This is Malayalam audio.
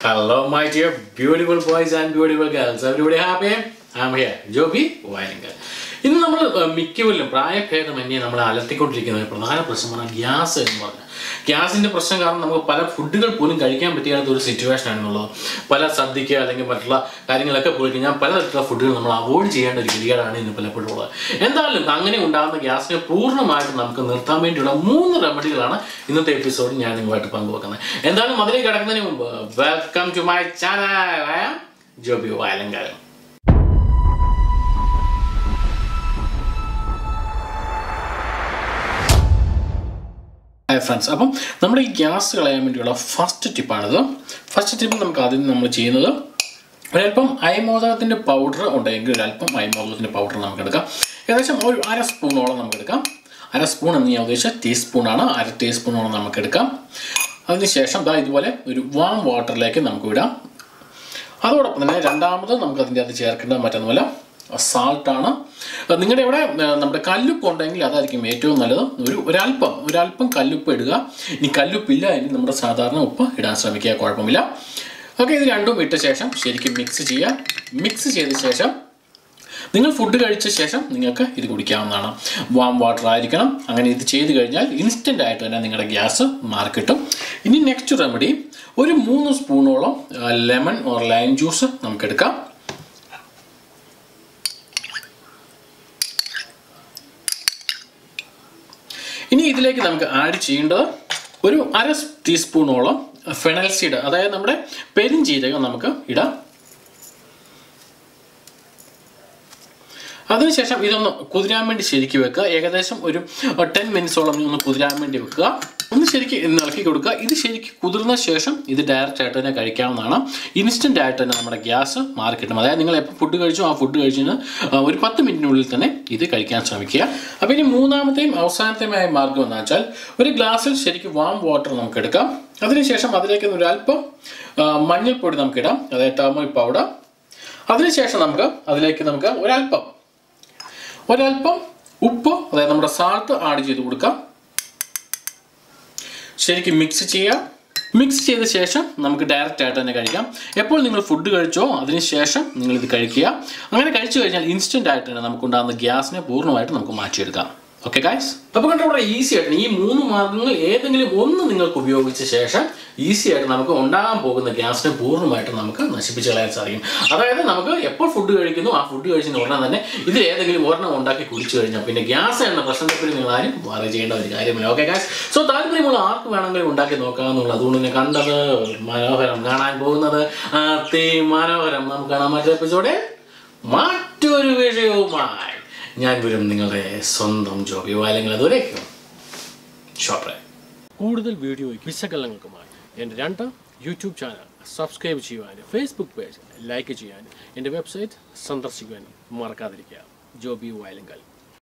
Hello, my dear beautiful boys and beautiful girls. Everybody happy? I'm here. Joby വയലിങ്കൽ ഇന്ന് നമ്മൾ മിക്കവരിലും പ്രായഭേദമന്യേ നമ്മൾ അലട്ടിക്കൊണ്ടിരിക്കുന്ന ഒരു പ്രധാന പ്രശ്നമാണ് ഗ്യാസ് എന്ന് പറഞ്ഞാൽ ഗ്യാസിൻ്റെ പ്രശ്നം കാരണം നമുക്ക് പല ഫുഡുകൾ പോലും കഴിക്കാൻ പറ്റാത്ത ഒരു സിറ്റുവേഷൻ ആണെന്നുള്ളത് പല സദ്യക്ക് അല്ലെങ്കിൽ മറ്റുള്ള കാര്യങ്ങളൊക്കെ പോയി കഴിഞ്ഞാൽ പലതരത്തിലുള്ള ഫുഡുകൾ നമ്മൾ അവോയ്ഡ് ചെയ്യേണ്ട ഒരു ഗതികേടാണ് ഇന്ന് പലപ്പോഴും ഉള്ളത് എന്തായാലും അങ്ങനെ ഉണ്ടാകുന്ന ഗ്യാസിനെ പൂർണ്ണമായിട്ട് നമുക്ക് നിർത്താൻ വേണ്ടിയുള്ള മൂന്ന് റെമഡികളാണ് ഇന്നത്തെ എപ്പിസോഡിൽ ഞാൻ നിങ്ങളുമായിട്ട് പങ്കുവെക്കുന്നത് എന്തായാലും അതിലേക്ക് കിടക്കുന്നതിന് മുമ്പ് welcome to my channel Joby Vayalankaram hi friends അപ്പം നമ്മുടെ ഈ ഗ്യാസ് കളയാൻ വേണ്ടിയുള്ള ഫസ്റ്റ് ടിപ്പാണിത് ഫസ്റ്റ് ടിപ്പ് നമുക്ക് ആദ്യം നമ്മൾ ചെയ്യുന്നത് ഒരല്പം അയമോദകത്തിൻ്റെ പൗഡർ ഉണ്ടെങ്കിൽ ഒരല്പം അയമോദകത്തിൻ്റെ പൗഡർ നമുക്ക് എടുക്കാം ഏകദേശം ഒരു അര സ്പൂണോളം നമുക്ക് എടുക്കാം അര സ്പൂൺ എന്ന് ഞാൻ ഉദ്ദേശിച്ച ടീസ്പൂണാണ് അര ടീസ്പൂണോളം നമുക്ക് എടുക്കാം അതിനുശേഷം ദാ ഇതുപോലെ ഒരു വാം വാട്ടറിലേക്ക് നമുക്ക് വിടാം അതോടൊപ്പം തന്നെ രണ്ടാമത് നമുക്ക് അതിൻ്റെ അത് ചേർക്കേണ്ടത് മറ്റൊന്നുമല്ല സാൾട്ടാണ് നിങ്ങളുടെ ഇവിടെ ആ, നമ്മുടെ കല്ലുപ്പ് ഉണ്ടെങ്കിൽ അതായിരിക്കും ഏറ്റവും നല്ലത് ഒരു ഒരല്പം ഒരല്പം കല്ലുപ്പ് ഇടുക ഇനി കല്ലുപ്പില്ല ഇനി നമ്മുടെ സാധാരണ ഉപ്പ് ഇടാൻ ശ്രമിക്കുക കുഴപ്പമില്ല ഓക്കെ ഇത് രണ്ടും ഇട്ട ശേഷം ശരിക്കും മിക്സ് ചെയ്യുക മിക്സ് ചെയ്ത ശേഷം നിങ്ങൾ ഫുഡ് കഴിച്ച ശേഷം നിങ്ങൾക്ക് ഇത് കുടിക്കാവുന്നതാണ് വാം വാട്ടർ ആയിരിക്കണം അങ്ങനെ ഇത് ചെയ്ത് കഴിഞ്ഞാൽ ഇൻസ്റ്റൻ്റ് ആയിട്ട് തന്നെ നിങ്ങളുടെ ഗ്യാസ് മാറിക്കിട്ടും ഇനി നെക്സ്റ്റ് റെമഡി ഒരു മൂന്ന് സ്പൂണോളം ലെമൺ ഓർ ലൈം ജ്യൂസ് നമുക്കെടുക്കാം ഇനി ഇതിലേക്ക് നമുക്ക് ആഡ് ചെയ്യേണ്ടത് ഒരു അര ടീസ്പൂണോളം ഫെനൽ സീഡ് അതായത് നമ്മുടെ പെരിഞ്ചീരകം നമുക്ക് ഇടാം അതിനുശേഷം ഇതൊന്ന് കുതിരാൻ വേണ്ടി ശരിക്ക് വെക്കുക ഏകദേശം ഒരു ടെൻ മിനിറ്റ്സോളം ഒന്ന് കുതിരാൻ വേണ്ടി വെക്കുക ഒന്ന് ശരിക്ക് ഇളക്കി കൊടുക്കുക ഇത് ശരിക്ക് കുതിർന്ന ശേഷം ഇത് ഡയറക്റ്റ് ആയിട്ട് തന്നെ കഴിക്കാവുന്നതാണ് ഇൻസ്റ്റൻ്റ് ആയിട്ട് തന്നെ നമ്മുടെ ഗ്യാസ് മാറി കിട്ടും അതായത് നിങ്ങൾ എപ്പോൾ ഫുഡ് കഴിച്ചോ ആ ഫുഡ് കഴിച്ചതിന് ഒരു പത്ത് മിനിറ്റിനുള്ളിൽ തന്നെ ഇത് കഴിക്കാൻ ശ്രമിക്കുക അപ്പോൾ ഇനി മൂന്നാമത്തെയും അവസാനത്തെയുമായ മാർഗ്ഗം എന്ന് വെച്ചാൽ ഒരു ഗ്ലാസ്സിൽ ശരിക്കും വാം വാട്ടർ നമുക്ക് എടുക്കാം അതിനുശേഷം അതിലേക്ക് ഒരു അല്പം ആ, മഞ്ഞൾപ്പൊടി നമുക്കിടാം അതായത് ടർമറിക് പൗഡർ അതിനുശേഷം നമുക്ക് അതിലേക്ക് നമുക്ക് ഒരല്പം ഒരല്പം ഉപ്പ് അതായത് നമ്മുടെ സാൾട്ട് ആഡ് ചെയ്ത് കൊടുക്കാം ശരിക്കും മിക്സ് ചെയ്യുക മിക്സ് ചെയ്ത ശേഷം നമുക്ക് ഡയറക്റ്റ് ആയിട്ട് തന്നെ കഴിക്കാം എപ്പോൾ നിങ്ങൾ ഫുഡ് കഴിച്ചോ അതിന് ശേഷം നിങ്ങൾ ഇത് കഴിക്കുക അങ്ങനെ കഴിച്ചു കഴിഞ്ഞാൽ ഇൻസ്റ്റൻ്റ് ആയിട്ട് തന്നെ നമുക്കുണ്ടാകുന്ന ഗ്യാസിനെ പൂർണ്ണമായിട്ട് നമുക്ക് മാറ്റിയെടുക്കാം ഓക്കെ ഗൈസ് അപ്പോൾ കണ്ടോ ഇവിടെ ഈസി ആയിട്ട് ഈ മൂന്ന് മാർഗ്ഗങ്ങൾ ഏതെങ്കിലും ഒന്ന് നിങ്ങൾക്ക് ഉപയോഗിച്ച ശേഷം ഈസി ആയിട്ട് നമുക്ക് ഉണ്ടാകാൻ പോകുന്ന ഗ്യാസിനെ പൂർണ്ണമായിട്ട് നമുക്ക് നശിപ്പിച്ച് കളയാൻ സാധിക്കും അതായത് നമുക്ക് എപ്പോൾ ഫുഡ് കഴിക്കുന്നു ആ ഫുഡ് കഴിച്ചതിന് ഉടനെ തന്നെ ഇതിൽ ഏതെങ്കിലും ഒരെണ്ണം ഉണ്ടാക്കി കുടിച്ചു കഴിഞ്ഞാൽ പിന്നെ ഗ്യാസ് എന്ന പ്രശ്നത്തെപ്പറ്റി നിങ്ങൾ ആരും വളരെ ചെയ്യേണ്ട ഒരു കാര്യമില്ല ഓക്കെ ഗൈസ് സോ താല്പര്യമുള്ള ആർക്ക് വേണമെങ്കിലും ഉണ്ടാക്കി നോക്കാമെന്നുള്ളത് അതുകൊണ്ട് തന്നെ കണ്ടത് മനോഹരം കാണാൻ പോകുന്നത് അതി മനോഹരം നമുക്ക് കാണാൻ മറ്റൊരു എപ്പിസോഡ് മറ്റൊരു വിഷയവുമായി ഞാൻ വരും നിങ്ങളുടെ സ്വന്തം ജോബി വാലങ്ങൾ അതുവരേക്കും ഷോപ്രേ കൂടുതൽ വീഡിയോയ്ക്ക് വിശകലനങ്ങൾക്കുമായി എൻ്റെ രണ്ട് യൂട്യൂബ് ചാനൽ സബ്സ്ക്രൈബ് ചെയ്യുവാനും ഫേസ്ബുക്ക് പേജ് ലൈക്ക് ചെയ്യാനും എൻ്റെ വെബ്സൈറ്റ് സന്ദർശിക്കുവാനും മറക്കാതിരിക്കുക ജോബി വയലങ്കൽ